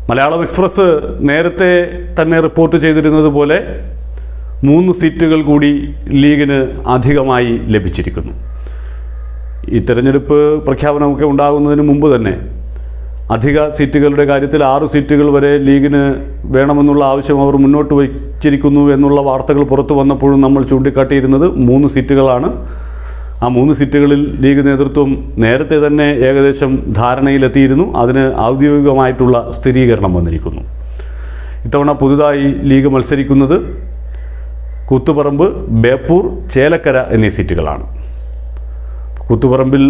Malayalam express നേരത്തെ തന്നെ report ചെയ്തിരുന്നത് പോലെ മൂന്ന് സീറ്റുകൾ കൂടി ലീഗിന് അധികമായി ലഭിച്ചിരിക്കുന്നു ഈ തെരഞ്ഞെടുപ്പ് പ്രഖ്യാപനമൊക്കെ ഉണ്ടാകുന്നതിന് മുമ്പ് തന്നെ അധിക സീറ്റുകളുടെ കാര്യത്തിൽ ആറ് സീറ്റുകൾ വരെ ലീഗിന് വേണമെന്നുള്ള ആവശ്യം അവർ മുന്നോട്ട് വച്ചിരിക്കുന്നു എന്നുള്ള വാർത്തകൾ പുറത്തു വന്നപ്പോഴും നമ്മൾ ചൂണ്ടിക്കാട്ടിയിരുന്നത് മൂന്ന് സീറ്റുകളാണ് ആ മൂന്ന് സീറ്റുകളിൽ ലീഗ് നേതൃത്വം നേരത്തെ തന്നെ ഏകദേശം ധാരണയിലെത്തിയിരുന്നു അതിന് ഔദ്യോഗികമായിട്ടുള്ള സ്ഥിരീകരണം വന്നിരിക്കുന്നു ഇത്തവണ പുതുതായി ലീഗ് മത്സരിക്കുന്നത് കൂത്തുപറമ്പ് ബേപ്പൂർ ചേലക്കര എന്നീ സീറ്റുകളാണ് കൂത്തുപറമ്പിൽ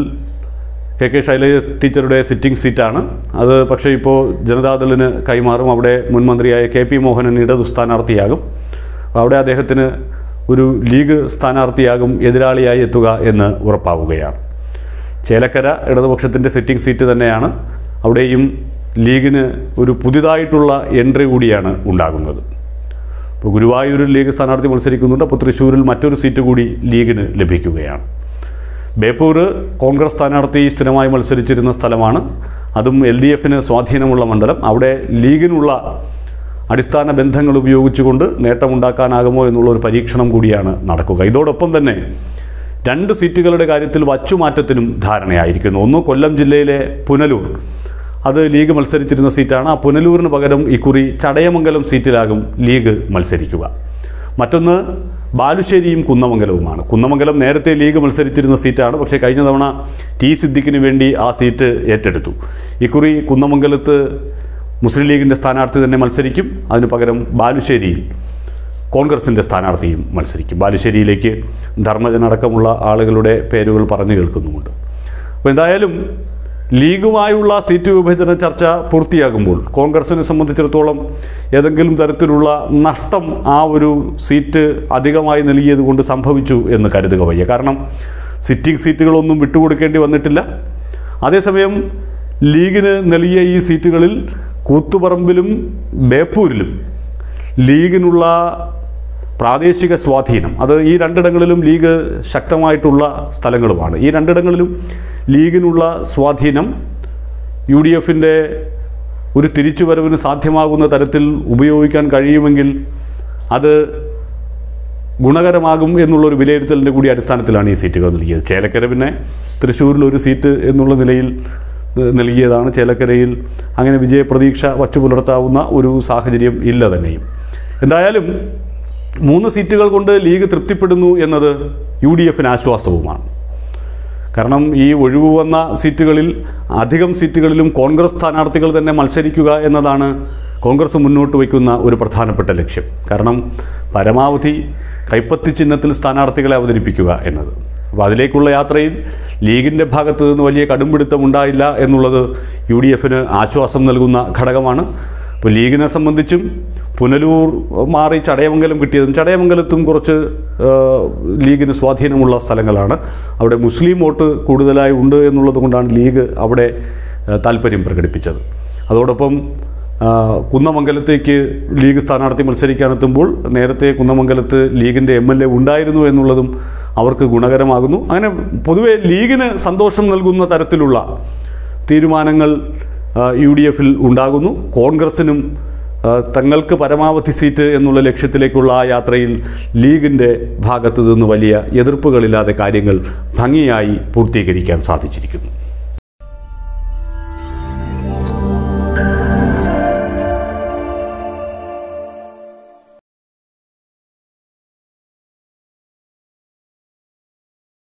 കെ കെ ശൈലജ ടീച്ചറുടെ സിറ്റിംഗ് സീറ്റാണ് അത് പക്ഷേ ഇപ്പോൾ ജനതാദളിന് കൈമാറും അവിടെ മുൻ മന്ത്രിയായ കെ പി മോഹനൻ ഇടതു സ്ഥാനാർത്ഥിയാകും അപ്പോൾ അവിടെ അദ്ദേഹത്തിന് ഒരു ലീഗ് സ്ഥാനാർത്ഥിയാകും എതിരാളിയായി എത്തുക എന്ന് ഉറപ്പാവുകയാണ് ചേലക്കര ഇടതുപക്ഷത്തിൻ്റെ സിറ്റിംഗ് സീറ്റ് തന്നെയാണ് അവിടെയും ലീഗിന് ഒരു പുതിയതായിട്ടുള്ള എൻട്രി കൂടിയാണ് ഉണ്ടാകുന്നത് ഇപ്പോൾ ഗുരുവായൂരിൽ ലീഗ് സ്ഥാനാർത്ഥി മത്സരിക്കുന്നുണ്ട് അപ്പോൾ തൃശ്ശൂരിൽ മറ്റൊരു സീറ്റ് കൂടി ലീഗിന് ലഭിക്കുകയാണ് ബേപ്പൂർ കോൺഗ്രസ് സ്ഥാനാർത്ഥി സ്ഥിരമായി മത്സരിച്ചിരുന്ന സ്ഥലമാണ് അതും എൽ ഡി എഫിന് സ്വാധീനമുള്ള മണ്ഡലം അവിടെ ലീഗിനുള്ള അടിസ്ഥാന ബന്ധങ്ങൾ ഉപയോഗിച്ചുകൊണ്ട് നേട്ടമുണ്ടാക്കാനാകുമോ എന്നുള്ള ഒരു പരീക്ഷണം കൂടിയാണ് നടക്കുക ഇതോടൊപ്പം തന്നെ രണ്ട് സീറ്റുകളുടെ കാര്യത്തിൽ വച്ചുമാറ്റത്തിനും ധാരണയായിരിക്കുന്നു ഒന്ന് കൊല്ലം ജില്ലയിലെ പുനലൂർ അത് ലീഗ് മത്സരിച്ചിരുന്ന സീറ്റാണ് ആ പുനലൂരിന് പകരം ഇക്കുറി ചടയമംഗലം സീറ്റിലാകും ലീഗ് മത്സരിക്കുക മറ്റൊന്ന് ബാലുശ്ശേരിയും കുന്നമംഗലവുമാണ് കുന്നമംഗലം നേരത്തെ ലീഗ് മത്സരിച്ചിരുന്ന സീറ്റാണ് പക്ഷേ കഴിഞ്ഞ തവണ ടി സിദ്ദിഖിന് വേണ്ടി ആ സീറ്റ് ഏറ്റെടുത്തു ഇക്കുറി കുന്നമംഗലത്ത് മുസ്ലിം ലീഗിൻ്റെ സ്ഥാനാർത്ഥി തന്നെ മത്സരിക്കും അതിന് പകരം ബാലുശ്ശേരിയിൽ കോൺഗ്രസിൻ്റെ സ്ഥാനാർത്ഥിയും മത്സരിക്കും ബാലുശ്ശേരിയിലേക്ക് ധർമ്മജനടക്കമുള്ള ആളുകളുടെ പേരുകൾ പറഞ്ഞു കേൾക്കുന്നുമുണ്ട് അപ്പോൾ എന്തായാലും ലീഗുമായുള്ള സീറ്റ് വിഭജന ചർച്ച പൂർത്തിയാകുമ്പോൾ കോൺഗ്രസിനെ സംബന്ധിച്ചിടത്തോളം ഏതെങ്കിലും തരത്തിലുള്ള നഷ്ടം ആ ഒരു സീറ്റ് അധികമായി നൽകിയത് കൊണ്ട് സംഭവിച്ചു എന്ന് കരുതുക വയ്യ കാരണം സിറ്റിംഗ് സീറ്റുകളൊന്നും വിട്ടുകൊടുക്കേണ്ടി വന്നിട്ടില്ല അതേസമയം ലീഗിന് നൽകിയ ഈ സീറ്റുകളിൽ കൂത്തുപറമ്പിലും ബേപ്പൂരിലും ലീഗിനുള്ള പ്രാദേശിക സ്വാധീനം അത് ഈ രണ്ടിടങ്ങളിലും ലീഗ് ശക്തമായിട്ടുള്ള സ്ഥലങ്ങളുമാണ് ഈ രണ്ടിടങ്ങളിലും ലീഗിനുള്ള സ്വാധീനം യു ഡി എഫിൻ്റെ ഒരു തിരിച്ചുവരവിന് സാധ്യമാകുന്ന തരത്തിൽ ഉപയോഗിക്കാൻ കഴിയുമെങ്കിൽ അത് ഗുണകരമാകും എന്നുള്ളൊരു വിലയിരുത്തലിൻ്റെ കൂടി അടിസ്ഥാനത്തിലാണ് ഈ സീറ്റുകൾ നൽകിയത് ചേലക്കര പിന്നെ തൃശ്ശൂരിൽ ഒരു സീറ്റ് എന്നുള്ള നിലയിൽ ഏഹ്, നൽകിയതാണ് ചേലക്കരയിൽ അങ്ങനെ വിജയപ്രതീക്ഷ വച്ചു പുലർത്താവുന്ന ഒരു സാഹചര്യം ഇല്ല തന്നെയും എന്തായാലും മൂന്ന് സീറ്റുകൾ കൊണ്ട് ലീഗ് തൃപ്തിപ്പെടുന്നു എന്നത് യു ഡി എഫിന് ആശ്വാസവുമാണ് കാരണം ഈ ഒഴിവ് വന്ന സീറ്റുകളിൽ അധികം സീറ്റുകളിലും കോൺഗ്രസ് സ്ഥാനാർത്ഥികൾ തന്നെ മത്സരിക്കുക എന്നതാണ് കോൺഗ്രസ് മുന്നോട്ട് വയ്ക്കുന്ന ഒരു പ്രധാനപ്പെട്ട ലക്ഷ്യം കാരണം പരമാവധി കൈപ്പത്തി ചിഹ്നത്തിൽ സ്ഥാനാർത്ഥികളെ അവതരിപ്പിക്കുക എന്നത് അപ്പോൾ അതിലേക്കുള്ള യാത്രയിൽ ലീഗിൻ്റെ ഭാഗത്ത് നിന്ന് വലിയ കടുംപിടുത്തം ഉണ്ടായില്ല എന്നുള്ളത് യു ഡി എഫിന് ആശ്വാസം നൽകുന്ന ഘടകമാണ് ഇപ്പോൾ ലീഗിനെ സംബന്ധിച്ചും പുനലൂർ മാറി ചടയമംഗലം കിട്ടിയതും ചടയമംഗലത്തും കുറച്ച് ആ, ലീഗിന് സ്വാധീനമുള്ള സ്ഥലങ്ങളാണ് അവിടെ മുസ്ലിം വോട്ട് കൂടുതലായി ഉണ്ട് എന്നുള്ളത് കൊണ്ടാണ് ലീഗ് അവിടെ ആ, താല്പര്യം പ്രകടിപ്പിച്ചത് അതോടൊപ്പം ആ, കുന്നമംഗലത്തേക്ക് ലീഗ് സ്ഥാനാർത്ഥി മത്സരിക്കാനെത്തുമ്പോൾ നേരത്തെ കുന്നമംഗലത്ത് ലീഗിൻ്റെ എം എൽ എ ഉണ്ടായിരുന്നു എന്നുള്ളതും അവർക്ക് ഗുണകരമാകുന്നു അങ്ങനെ പൊതുവെ ലീഗിന് സന്തോഷം നൽകുന്ന തരത്തിലുള്ള തീരുമാനങ്ങൾ യു ഡി എഫിൽ ഉണ്ടാകുന്നു കോൺഗ്രസിനും ആ, തങ്ങൾക്ക് പരമാവധി സീറ്റ് എന്നുള്ള ലക്ഷ്യത്തിലേക്കുള്ള ആ യാത്രയിൽ ലീഗിൻ്റെ ഭാഗത്തു നിന്ന് വലിയ എതിർപ്പുകളില്ലാതെ കാര്യങ്ങൾ ഭംഗിയായി പൂർത്തീകരിക്കാൻ സാധിച്ചിരിക്കുന്നു